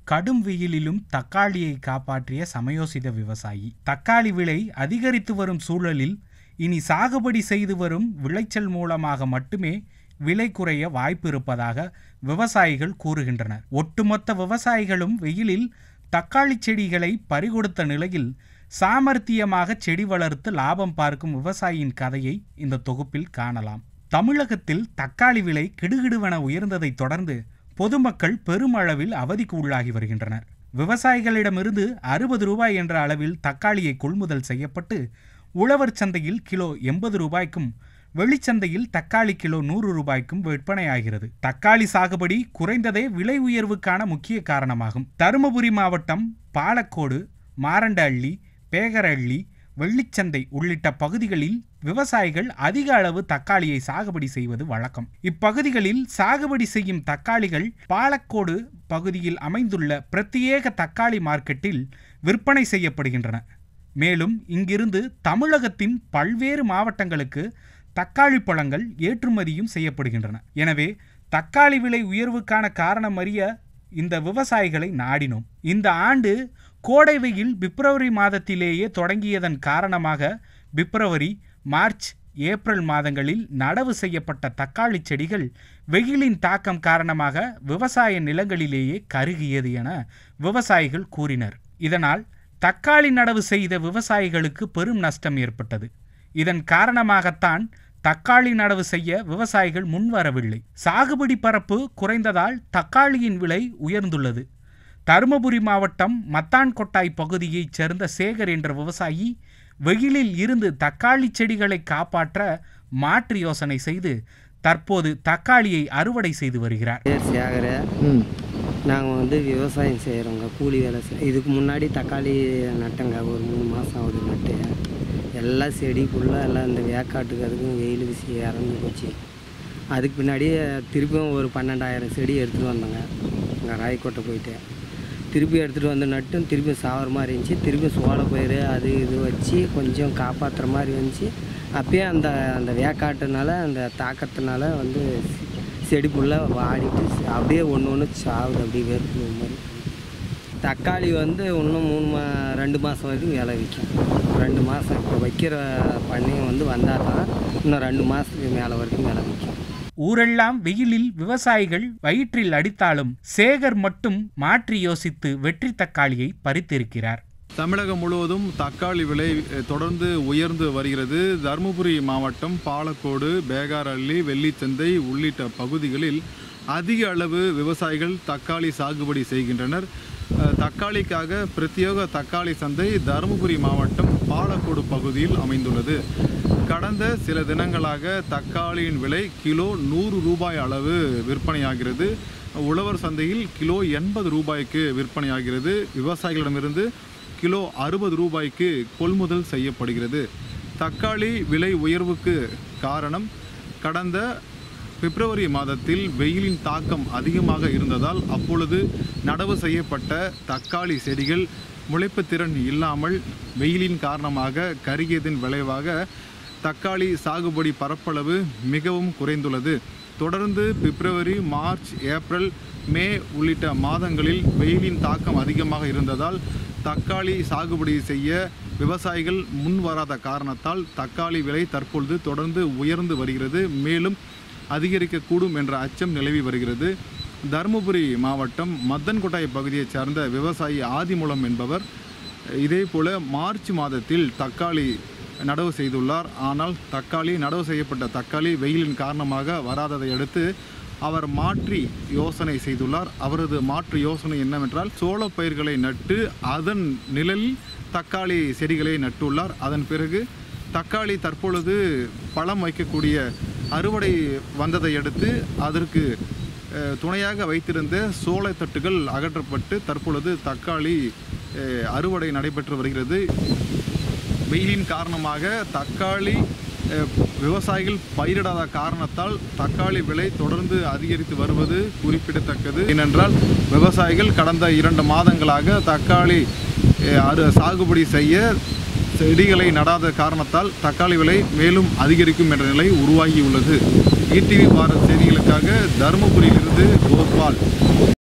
கடும் வெயிலிலும் தக்காளியை காப்பாற்றிய சமயோசித விவசாயி தக்காளி விலை அதிகரித்து வரும் சூழலில் இனி சாகுபடி செய்து வரும் விளைச்சல் மூலமாக மட்டுமே விலை குறைய வாய்ப்பு இருப்பதாக விவசாயிகள் கூறுகின்றனர் ஒட்டுமொத்த விவசாயிகளும் வெயிலில் தக்காளி செடிகளை பறிகொடுத்த நிலையில் சாமர்த்தியமாக செடி வளர்த்து லாபம் பார்க்கும் விவசாயியின் கதையை இந்த தொகுப்பில் காணலாம் தமிழகத்தில் தக்காளி விலை கிடுகிடுவென உயர்ந்ததைத் தொடர்ந்து பொதுமக்கள் பெருமளவில் அவதிக்கு உள்ளாகி வருகின்றனர் விவசாயிகளிடமிருந்து அறுபது ரூபாய் என்ற அளவில் தக்காளியை கொள்முதல் செய்யப்பட்டு உழவர் சந்தையில் கிலோ எண்பது ரூபாய்க்கும் வெளிச்சந்தையில் தக்காளி கிலோ நூறு ரூபாய்க்கும் விற்பனையாகிறது தக்காளி சாகுபடி குறைந்ததே விலை உயர்வுக்கான முக்கிய காரணமாகும் தருமபுரி மாவட்டம் பாலக்கோடு மாரண்டஹள்ளி பேகரஹள்ளி வெள்ளிச்சந்தை உள்ளிட்ட பகுதிகளில் விவசாயிகள் அதிக அளவு தக்காளியை சாகுபடி செய்வது வழக்கம் இப்பகுதிகளில் சாகுபடி செய்யும் தக்காளிகள் பாலக்கோடு பகுதியில் அமைந்துள்ள பிரத்யேக தக்காளி மார்க்கெட்டில் விற்பனை செய்யப்படுகின்றன மேலும் இங்கிருந்து தமிழகத்தின் பல்வேறு மாவட்டங்களுக்கு தக்காளி பழங்கள் ஏற்றுமதியும் செய்யப்படுகின்றன எனவே தக்காளி விலை உயர்வுக்கான காரணம் அறிய இந்த விவசாயிகளை நாடினோம் இந்த ஆண்டு கோடை வெயில் பிப்ரவரி மாதத்திலேயே தொடங்கியதன் காரணமாக பிப்ரவரி மார்ச் ஏப்ரல் மாதங்களில் நடவு செய்யப்பட்ட தக்காளி செடிகள் வெயிலின் தாக்கம் காரணமாக விவசாய நிலங்களிலேயே கருகியது என விவசாயிகள் கூறினர் இதனால் தக்காளி நடவு செய்த விவசாயிகளுக்கு பெரும் நஷ்டம் ஏற்பட்டது இதன் காரணமாகத்தான் தக்காளி நடவு செய்ய விவசாயிகள் முன்வரவில்லை சாகுபடி பரப்பு குறைந்ததால் தக்காளியின் விலை உயர்ந்துள்ளது தருமபுரி மாவட்டம் மத்தான்கொட்டாய் பகுதியைச் சேர்ந்த சேகர் என்ற விவசாயி வெயிலில் இருந்து தக்காளி செடிகளை காப்பாற்ற மாற்று யோசனை செய்து தற்போது தக்காளியை அறுவடை செய்து வருகிறார் பேர் சேகர ம் நாங்கள் வந்து விவசாயம் செய்கிறோங்க கூலி வேலை செய் இதுக்கு முன்னாடி தக்காளி நட்டங்க ஒரு மூணு மாதம் ஆகுது நட்டு எல்லாம் செடி ஃபுல்லாக எல்லாம் இந்த வேக்காட்டுக்கு அதுக்கும் வெயில் வீசி இறந்து போச்சு அதுக்கு பின்னாடி திருப்பியும் ஒரு பன்னெண்டாயிரம் செடி எடுத்துகிட்டு வந்தோங்க இங்கே ராய்க்கோட்டை போயிட்டு திருப்பி எடுத்துகிட்டு வந்து நட்டும் திருப்பி சாவர மாதிரி இருந்துச்சு திருப்பி சோள பயிர் அது இது வச்சு கொஞ்சம் காப்பாற்றுற மாதிரி இருந்துச்சு அப்பயே அந்த அந்த வேக்காட்டுனால அந்த தாக்கத்தினால வந்து செடி ஃபுல்லாக வாடிட்டு அப்படியே ஒன்று ஒன்று சாவுது அப்படியே வேர்ப்பு மாதிரி தக்காளி வந்து இன்னும் மூணு மா ரெண்டு மாதம் வரைக்கும் விலை விற்கும் ரெண்டு மாதம் இப்போ வைக்கிற பண்ணையம் வந்து வந்தால் தான் இன்னும் ரெண்டு மாதத்துக்கு மேலே வரைக்கும் விலை விற்கும் ஊரெல்லாம் வெயிலில் விவசாயிகள் வயிற்றில் அடித்தாலும் சேகர் மட்டும் மாற்றி யோசித்து வெற்றி தக்காளியை பறித்திருக்கிறார் தமிழகம் முழுவதும் தக்காளி விலை அஹ், தொடர்ந்து உயர்ந்து வருகிறது தருமபுரி மாவட்டம் பாலக்கோடு பேகாரள்ளி வெள்ளிச்சந்தை உள்ளிட்ட பகுதிகளில் அதிக அளவு விவசாயிகள் தக்காளி சாகுபடி செய்கின்றனர் அஹ், தக்காளிக்காக பிரத்யேக தக்காளி சந்தை தருமபுரி மாவட்டம் பாலக்கோடு பகுதியில் அமைந்துள்ளது கடந்த சில தினங்களாக தக்காளியின் விலை கிலோ நூறு ரூபாய் அளவு விற்பனையாகிறது உழவர் சந்தையில் கிலோ எண்பது ரூபாய்க்கு விற்பனையாகிறது விவசாயிகளிடமிருந்து கிலோ அறுபது ரூபாய்க்கு கொள்முதல் செய்யப்படுகிறது தக்காளி விலை உயர்வுக்கு காரணம் கடந்த பிப்ரவரி மாதத்தில் வெயிலின் தாக்கம் அதிகமாக இருந்ததால் அப்பொழுது நடவு செய்யப்பட்ட தக்காளி செடிகள் முளைப்பு திறன் இல்லாமல் வெயிலின் காரணமாக கருகியதன் விளைவாக தக்காளி சாகுபடி பரப்பளவு மிகவும் குறைந்துள்ளது தொடர்ந்து பிப்ரவரி மார்ச் ஏப்ரல் மே உள்ளிட்ட மாதங்களில் வெயிலின் தாக்கம் அதிகமாக இருந்ததால் தக்காளி சாகுபடி செய்ய விவசாயிகள் முன் வராத காரணத்தால் தக்காளி விலை தற்பொழுது தொடர்ந்து உயர்ந்து வருகிறது மேலும் அதிகரிக்கக்கூடும் என்ற அச்சம் நிலவி வருகிறது தருமபுரி மாவட்டம் மத்தன்கொட்டாய் பகுதியைச் சார்ந்த விவசாயி ஆதிமூலம் என்பவர் இதே போல மார்ச் மாதத்தில் தக்காளி நடவு செய்துள்ளார் ஆனால் தக்காளி நடவு செய்யப்பட்ட தக்காளி வெயிலின் காரணமாக வராததை அடுத்து அவர் மாற்றி யோசனை செய்துள்ளார் அவரது மாற்று யோசனை என்னவென்றால் சோள பயிர்களை நட்டு அதன் நிழலில் தக்காளி செடிகளை நட்டுள்ளார் அதன் பிறகு தக்காளி தற்பொழுது பழம் வைக்கக்கூடிய அறுவடை வந்ததை அடுத்து அதற்கு அஹ், துணையாக வைத்திருந்த சோளத்தட்டுகள் அகற்றப்பட்டு தற்பொழுது தக்காளி அஹ், அறுவடை நடைபெற்று வருகிறது வெயிலின் காரணமாக தக்காளி அஹ், விவசாயிகள் பயிரிடாத காரணத்தால் தக்காளி விலை தொடர்ந்து அதிகரித்து வருவது குறிப்பிடத்தக்கது ஏனென்றால் விவசாயிகள் கடந்த இரண்டு மாதங்களாக தக்காளி அஹ், அறு சாகுபடி செய்ய செடிகளை நடாத காரணத்தால் தக்காளி விலை மேலும் அதிகரிக்கும் என்ற நிலை உருவாகியுள்ளது ஈடிவி பாரத் செய்திகளுக்காக தருமபுரியிலிருந்து கோபால்